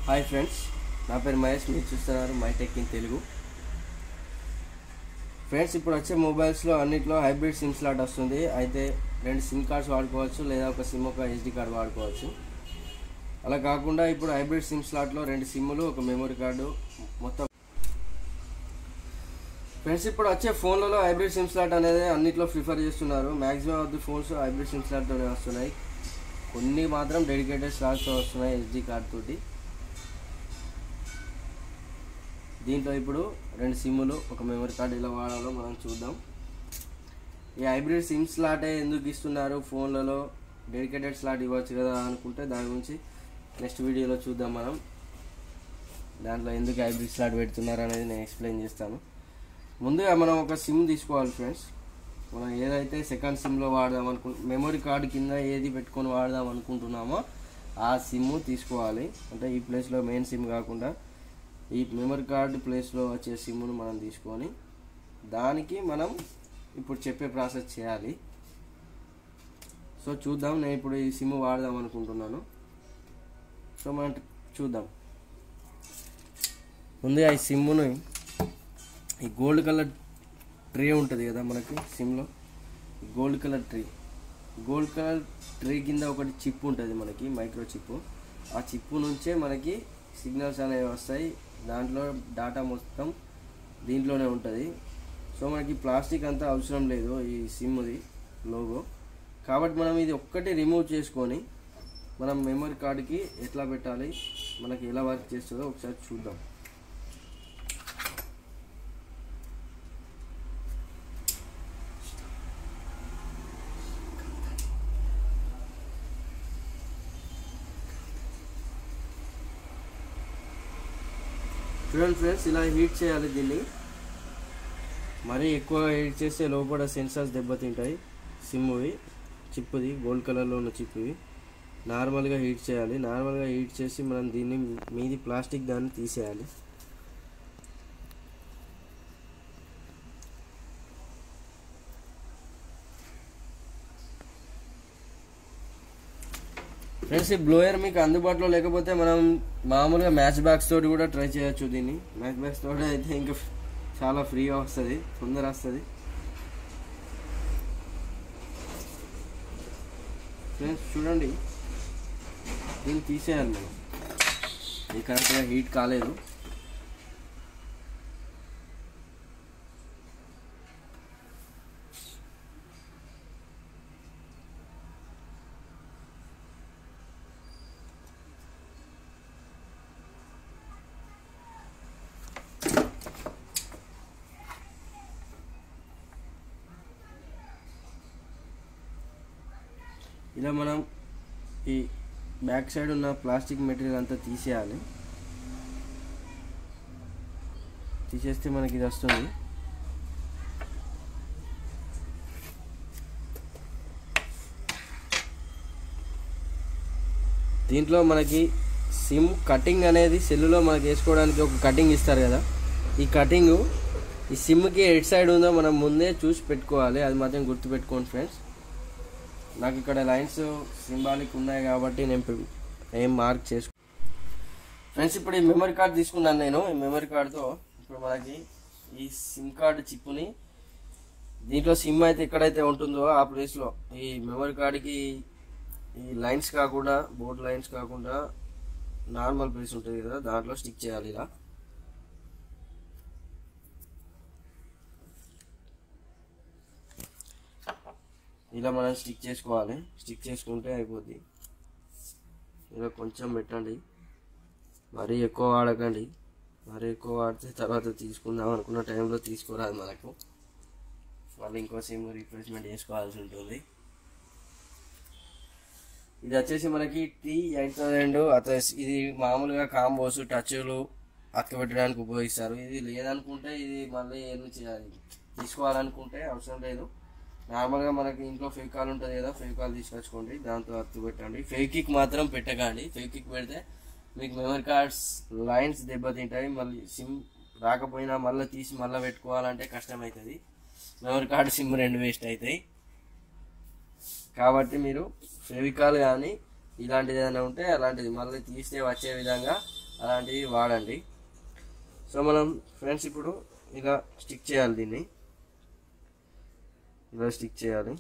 hi friends నా పేరు మహేష్ మీరు చూస్తున్నారు my tech in Telugu friends ఇప్పుడు వచ్చే మొబైల్స్లో అన్నిట్లో హైబ్రిడ్ సిమ్ స్లాట్ వస్తుంది అయితే రెండు సిమ్ కార్డ్స్ వాడుకోవచ్చు లేదా ఒక సిమ్ ఒక హెచ్డి కార్డ్ వాడుకోవచ్చు అలా కాకుండా ఇప్పుడు హైబ్రిడ్ సిమ్ స్లాట్లో రెండు సిమ్ములు ఒక మెమరీ కార్డు మొత్తం ఫ్రెండ్స్ ఇప్పుడు వచ్చే ఫోన్లలో హైబ్రిడ్ సిమ్ స్లాట్ అనేది అన్నిట్లో ప్రిఫర్ చేస్తున్నారు maximum of the phones hybrid sim స్లాట్తోనే వస్తున్నాయి కొన్ని మాత్రం డెడికేటెడ్ స్లాట్తో వస్తున్నాయి హెచ్డి కార్డ్ తోటి దీంట్లో ఇప్పుడు రెండు సిమ్ములు ఒక మెమరీ కార్డ్ ఎలా వాడాలో మనం చూద్దాం ఈ హైబ్రిడ్ సిమ్ స్లాటే ఎందుకు ఇస్తున్నారు ఫోన్లలో డెడికేటెడ్ స్లాట్ ఇవ్వచ్చు కదా అనుకుంటే దాని గురించి నెక్స్ట్ వీడియోలో చూద్దాం మనం దాంట్లో ఎందుకు హైబ్రిడ్ స్లాట్ పెడుతున్నారు అనేది నేను ఎక్స్ప్లెయిన్ చేస్తాను ముందుగా మనం ఒక సిమ్ తీసుకోవాలి ఫ్రెండ్స్ మనం ఏదైతే సెకండ్ సిమ్లో వాడదాం అనుకు మెమరీ కార్డు కింద ఏది పెట్టుకొని వాడదాం అనుకుంటున్నామో ఆ సిమ్ తీసుకోవాలి అంటే ఈ ప్లేస్లో మెయిన్ సిమ్ కాకుండా ఈ మెమరీ కార్డు ప్లేస్లో వచ్చే సిమ్ను మనం తీసుకొని దానికి మనం ఇప్పుడు చెప్పే ప్రాసెస్ చేయాలి సో చూద్దాం నేను ఇప్పుడు ఈ సిమ్ వాడదాం అనుకుంటున్నాను సో మనం చూద్దాం ముందుగా ఈ సిమ్ను ఈ గోల్డ్ కలర్ ట్రీ ఉంటుంది కదా మనకి సిమ్లో gold colour tree gold colour tree కింద ఒకటి చిప్ ఉంటుంది మనకి మైక్రో చిప్ ఆ చిప్ నుంచే మనకి సిగ్నల్స్ అనేవి వస్తాయి దాంట్లో డాటా మొత్తం దీంట్లోనే ఉంటుంది సో మనకి ప్లాస్టిక్ అంతా అవసరం లేదు ఈ సిమ్ది లోగో కాబట్టి మనం ఇది ఒక్కటి రిమూవ్ చేసుకొని మనం మెమరీ కార్డుకి ఎట్లా పెట్టాలి మనకి ఎలా వర్క్ చేస్తుందో ఒకసారి చూద్దాం చూడండి ఫ్రెండ్స్ ఇలా హీట్ చేయాలి దీన్ని మరీ ఎక్కువ హీట్ చేస్తే లోపల సెన్సార్స్ దెబ్బతింటాయి సిమ్వి చిప్పుది గోల్డ్ కలర్లో ఉన్న చిప్పువి నార్మల్గా హీట్ చేయాలి నార్మల్గా హీట్ చేసి మనం దీన్ని మీది ప్లాస్టిక్ దాన్ని తీసేయాలి ఫ్రెండ్స్ ఈ బ్లోయర్ మీకు అందుబాటులో లేకపోతే మనం మామూలుగా మ్యాచ్ బ్యాగ్స్ తోటి కూడా ట్రై చేయొచ్చు దీన్ని మ్యాచ్ బ్యాగ్స్ తోటి అయితే ఇంకా చాలా ఫ్రీగా వస్తుంది తొందర వస్తుంది ఫ్రెండ్స్ చూడండి దీన్ని తీసేయాలి మనం ఇది కరెక్ట్గా హీట్ కాలేదు ఇలా మనం ఈ బ్యాక్ సైడ్ ఉన్న ప్లాస్టిక్ మెటీరియల్ అంతా తీసేయాలి తీసేస్తే మనకి ఇది వస్తుంది దీంట్లో మనకి సిమ్ కటింగ్ అనేది సెల్లులో మనకి వేసుకోవడానికి ఒక కటింగ్ ఇస్తారు కదా ఈ కటింగ్ ఈ సిమ్కి ఎడ్ సైడ్ ఉందో మనం ముందే చూసి పెట్టుకోవాలి అది మాత్రం గుర్తుపెట్టుకోండి ఫ్రెండ్స్ నాకు ఇక్కడ లైన్స్ సింబాలిక్ ఉన్నాయి కాబట్టి నేను ఏం మార్క్ చేసుకో ఫ్రెండ్స్ ఇప్పుడు ఈ మెమరీ కార్డ్ తీసుకున్నాను నేను ఈ మెమరీ కార్డుతో ఇప్పుడు మనకి ఈ సిమ్ కార్డు చిప్పుని దీంట్లో సిమ్ అయితే ఎక్కడైతే ఉంటుందో ఆ ప్లేస్లో ఈ మెమరీ కార్డుకి ఈ లైన్స్ కాకుండా బోర్డ్ లైన్స్ కాకుండా నార్మల్ ప్లేస్ ఉంటుంది కదా దాంట్లో స్టిక్ చేయాలి ఇలా ఇలా మనం స్టిక్ చేసుకోవాలి స్టిక్ చేసుకుంటే అయిపోద్ది ఇలా కొంచెం పెట్టండి మరీ ఎక్కువ వాడకండి మరీ ఎక్కువ వాడితే తర్వాత తీసుకుందాం అనుకున్న టైంలో తీసుకోరాదు మనకు మళ్ళీ ఇంకో సిమ్ రీప్లేస్మెంట్ చేసుకోవాల్సి ఉంటుంది ఇది వచ్చేసి మనకి టీ ఎయిట్ థౌసండ్ అత ఇది మామూలుగా కాంబోస్ టచ్లు అక్క పెట్టడానికి ఉపయోగిస్తారు ఇది లేదనుకుంటే ఇది మళ్ళీ ఏం చేయాలి తీసుకోవాలనుకుంటే అవసరం లేదు నార్మల్గా మనకి ఇంట్లో ఫెవికాల్ ఉంటుంది కదా ఫెవికాల్ తీసుకొచ్చుకోండి దాంతో అత్తు పెట్టండి ఫెవికిక్ మాత్రం పెట్టకండి ఫెవికిక్ పెడితే మీకు మెమరీ కార్డ్స్ లైన్స్ దెబ్బతింటాయి మళ్ళీ సిమ్ రాకపోయినా మళ్ళీ తీసి మళ్ళీ పెట్టుకోవాలంటే కష్టమవుతుంది మెమరీ కార్డ్ సిమ్ రెండు వేస్ట్ అవుతాయి కాబట్టి మీరు ఫెవికాల్ కానీ ఇలాంటిది ఏదైనా ఉంటే అలాంటిది మళ్ళీ తీస్తే వచ్చే విధంగా అలాంటివి వాడండి సో మనం ఫ్రెండ్స్ ఇప్పుడు ఇలా స్టిక్ చేయాలి దీన్ని ఇలా స్టిక్ చేయాలి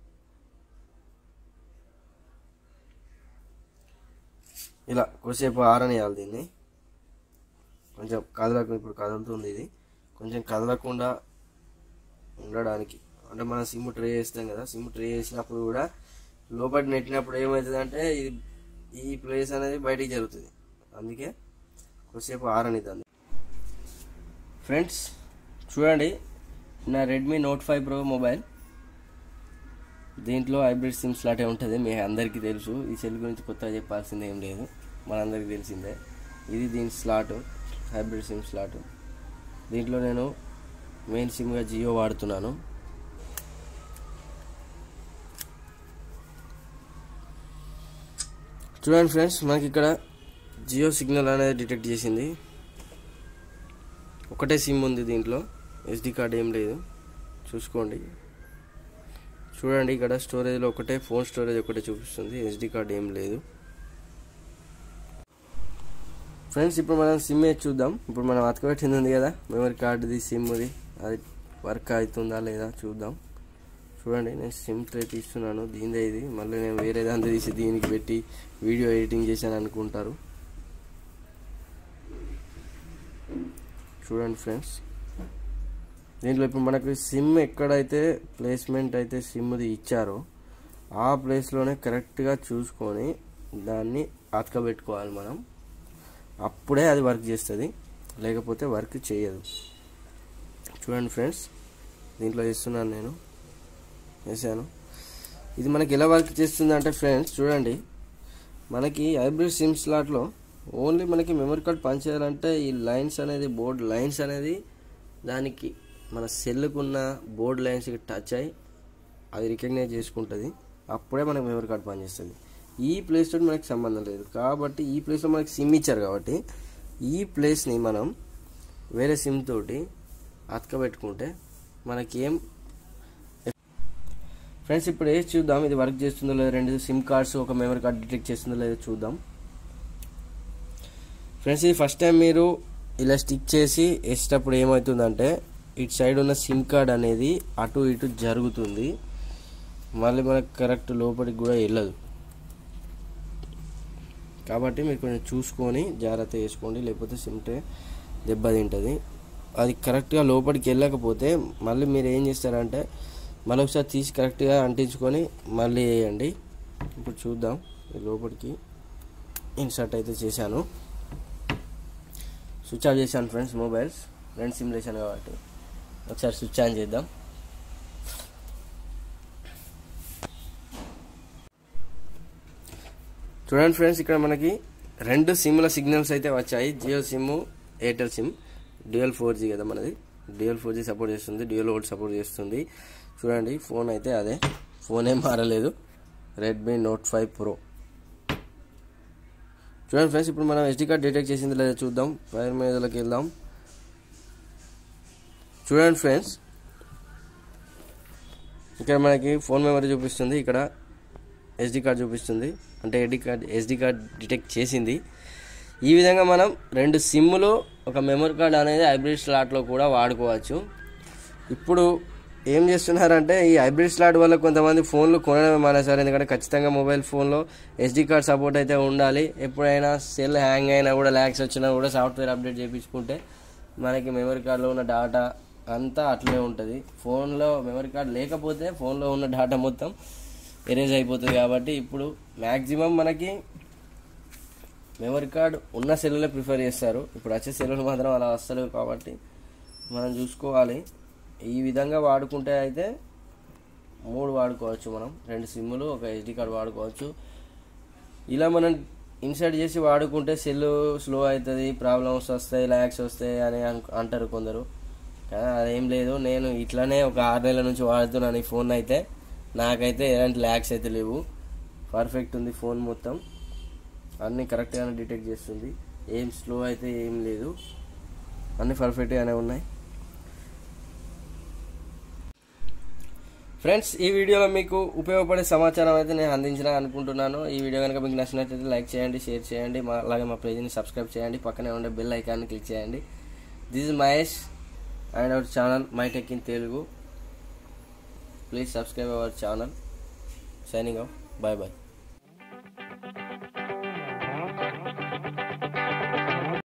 ఇలా కొద్దిసేపు ఆరనియాలి దీన్ని కొంచెం కదలకు ఇప్పుడు కదులుతుంది ఇది కొంచెం కదలకుండా ఉండడానికి అంటే మనం సిమ్ ట్రే చేస్తాం కదా సిమ్ ట్రే చేసినప్పుడు కూడా లోపల నెట్టినప్పుడు ఏమవుతుంది అంటే ఇది ఈ ప్లేస్ అనేది బయటికి జరుగుతుంది అందుకే కొద్దిసేపు ఆరనిద్దాం ఫ్రెండ్స్ చూడండి నా Redmi Note five Pro mobile దీంట్లో హైబ్రిడ్ సిమ్ స్లాటే ఉంటుంది మీ అందరికీ తెలుసు ఈ సెల్ గురించి కొత్తగా చెప్పాల్సింది ఏం లేదు మనందరికీ తెలిసిందే ఇది దీని స్లాట్ హైబ్రిడ్ సిమ్ స్లాట్ దీంట్లో నేను మెయిన్ సిమ్గా జియో వాడుతున్నాను చూడండి ఫ్రెండ్స్ మనకి ఇక్కడ జియో సిగ్నల్ అనేది డిటెక్ట్ చేసింది ఒకటే సిమ్ ఉంది దీంట్లో ఎస్డి కార్డ్ ఏం లేదు చూసుకోండి చూడండి ఇక్కడ స్టోరేజ్లో ఒకటే ఫోన్ స్టోరేజ్ ఒకటే చూపిస్తుంది ఎస్డి కార్డ్ ఏం లేదు ఫ్రెండ్స్ ఇప్పుడు మనం సిమ్ వేసి చూద్దాం ఇప్పుడు మనం అతకబెట్టింది ఉంది కదా మెమరీ కార్డుది సిమ్ది అది వర్క్ అవుతుందా లేదా చూద్దాం చూడండి నేను సిమ్ ట్రే తీస్తున్నాను దీనిదే ఇది మళ్ళీ నేను వేరే దాంతో తీసి దీనికి పెట్టి వీడియో ఎడిటింగ్ చేశాను అనుకుంటారు చూడండి ఫ్రెండ్స్ దీంట్లో ఇప్పుడు మనకు సిమ్ ఎక్కడైతే ప్లేస్మెంట్ అయితే సిమ్ది ఇచ్చారో ఆ ప్లేస్లోనే కరెక్ట్గా చూసుకొని దాన్ని అతకబెట్టుకోవాలి మనం అప్పుడే అది వర్క్ చేస్తుంది లేకపోతే వర్క్ చేయదు చూడండి ఫ్రెండ్స్ దీంట్లో వేస్తున్నాను నేను వేసాను ఇది మనకి ఎలా వర్క్ చేస్తుంది అంటే ఫ్రెండ్స్ చూడండి మనకి హైబ్రిడ్ సిమ్ స్లాట్లో ఓన్లీ మనకి మెమరీ కార్డ్ పనిచేయాలంటే ఈ లైన్స్ అనేది బోర్డ్ లైన్స్ అనేది దానికి మన సెల్కున్న బోర్డ్ లైన్స్కి టచ్ అయ్యి అది రికగ్నైజ్ చేసుకుంటుంది అప్పుడే మనకి మెమరీ కార్డ్ పనిచేస్తుంది ఈ ప్లేస్ తోటి మనకి సంబంధం లేదు కాబట్టి ఈ ప్లేస్లో మనకి సిమ్ ఇచ్చారు కాబట్టి ఈ ప్లేస్ని మనం వేరే సిమ్ తోటి అతకబెట్టుకుంటే మనకేం ఫ్రెండ్స్ ఇప్పుడు వేసి చూద్దాం ఇది వర్క్ చేస్తుందో లేదో రెండు సిమ్ కార్డ్స్ ఒక మెమరీ కార్డ్ డిటెక్ట్ చేస్తుందో లేదో చూద్దాం ఫ్రెండ్స్ ఇది ఫస్ట్ టైం మీరు ఇలా స్టిక్ చేసి వేసేటప్పుడు ఏమవుతుందంటే ఇటు సైడ్ ఉన్న సిమ్ కార్డ్ అనేది అటు ఇటు జరుగుతుంది మళ్ళీ మనకు కరెక్ట్ లోపలికి కూడా వెళ్ళదు కాబట్టి మీరు కొంచెం చూసుకొని జాగ్రత్త వేసుకోండి లేకపోతే సిమ్ ట్రే దెబ్బతింటుంది అది కరెక్ట్గా లోపలికి వెళ్ళకపోతే మళ్ళీ మీరు ఏం చేస్తారంటే మళ్ళీ ఒకసారి తీసి కరెక్ట్గా అంటించుకొని మళ్ళీ వేయండి ఇప్పుడు చూద్దాం లోపలికి ఇన్సర్ట్ అయితే చేశాను స్విచ్ ఆఫ్ చేశాను ఫ్రెండ్స్ మొబైల్స్ రెండు సిమ్ వేసాను కాబట్టి ఒకసారి స్విచ్ ఆన్ చేద్దాం చూడండి ఫ్రెండ్స్ ఇక్కడ మనకి రెండు సిమ్ల సిగ్నల్స్ అయితే వచ్చాయి Jio sim Airtel sim dual four G కదా మనది డ్యూయల్ ఫోర్ జీ సపోర్ట్ చేస్తుంది డ్యూయల్ ఓల్డ్ సపోర్ట్ చేస్తుంది చూడండి ఫోన్ అయితే అదే ఫోన్ ఏం మారలేదు రెడ్మీ నోట్ ఫైవ్ ప్రో చూడండి ఫ్రెండ్స్ ఇప్పుడు మనం ఎస్డి కార్డ్ డిటెక్ట్ చేసింది లేదా చూద్దాం వైర్ మీదలోకి వెళ్దాం చూడండి ఫ్రెండ్స్ ఇక్కడ మనకి ఫోన్ మెమరీ చూపిస్తుంది ఇక్కడ ఎస్డి కార్డ్ చూపిస్తుంది అంటే SD card SD card detect చేసింది ఈ విధంగా మనం రెండు సిమ్ములు ఒక మెమరీ కార్డ్ అనేది హైబ్రిడ్ స్లాట్లో కూడా వాడుకోవచ్చు ఇప్పుడు ఏం చేస్తున్నారంటే ఈ హైబ్రిడ్ స్లాట్ వల్ల కొంతమంది ఫోన్లు కొనడమే మానేశారు ఎందుకంటే ఖచ్చితంగా మొబైల్ ఫోన్లో ఎస్డి కార్డ్ సపోర్ట్ అయితే ఉండాలి ఎప్పుడైనా సెల్ హ్యాంగ్ అయినా కూడా ల్యాక్స్ వచ్చినా కూడా సాఫ్ట్వేర్ అప్డేట్ చేయించుకుంటే మనకి మెమరీ కార్డులో ఉన్న డాటా అంతా అట్లే ఉంటుంది ఫోన్లో మెమరీ కార్డ్ లేకపోతే ఫోన్లో ఉన్న డాటా మొత్తం ఎరేజ్ అయిపోతుంది కాబట్టి ఇప్పుడు మ్యాక్సిమం మనకి మెమరీ కార్డ్ ఉన్న సెల్లులే ప్రిఫర్ చేస్తారు ఇప్పుడు వచ్చే సెల్లులు మాత్రం అలా వస్తలేవు కాబట్టి మనం చూసుకోవాలి ఈ విధంగా వాడుకుంటే అయితే మూడు వాడుకోవచ్చు మనం రెండు సిమ్ములు ఒక ఎస్డి కార్డ్ వాడుకోవచ్చు ఇలా మనం ఇన్సర్ట్ చేసి వాడుకుంటే సెల్ స్లో అవుతుంది ప్రాబ్లమ్స్ వస్తాయి ల్యాక్స్ వస్తాయి అని అను- అంటారు కొందరు కానీ అదేం లేదు నేను ఇట్లానే ఒక ఆరు నెలల నుంచి వాడుతున్నాను ఈ ఫోన్ అయితే నాకైతే ఎలాంటి ల్యాక్స్ అయితే లేవు పర్ఫెక్ట్ ఉంది ఫోన్ మొత్తం అన్నీ కరెక్ట్గానే డిటెక్ట్ చేస్తుంది ఏం స్లో అయితే ఏం లేదు అన్నీ పర్ఫెక్ట్గానే ఉన్నాయి ఫ్రెండ్స్ ఈ వీడియోలో మీకు ఉపయోగపడే సమాచారం అయితే నేను అందించిన అనుకుంటున్నాను ఈ వీడియో కనుక మీకు నచ్చినట్లయితే లైక్ చేయండి షేర్ చేయండి మా అలాగే మా పేజీని సబ్స్క్రైబ్ చేయండి పక్కనే ఉండే బెల్ ఐకాన్ని క్లిక్ చేయండి this is Mahesh and our channel my tech in Telugu please subscribe our channel signing off bye bye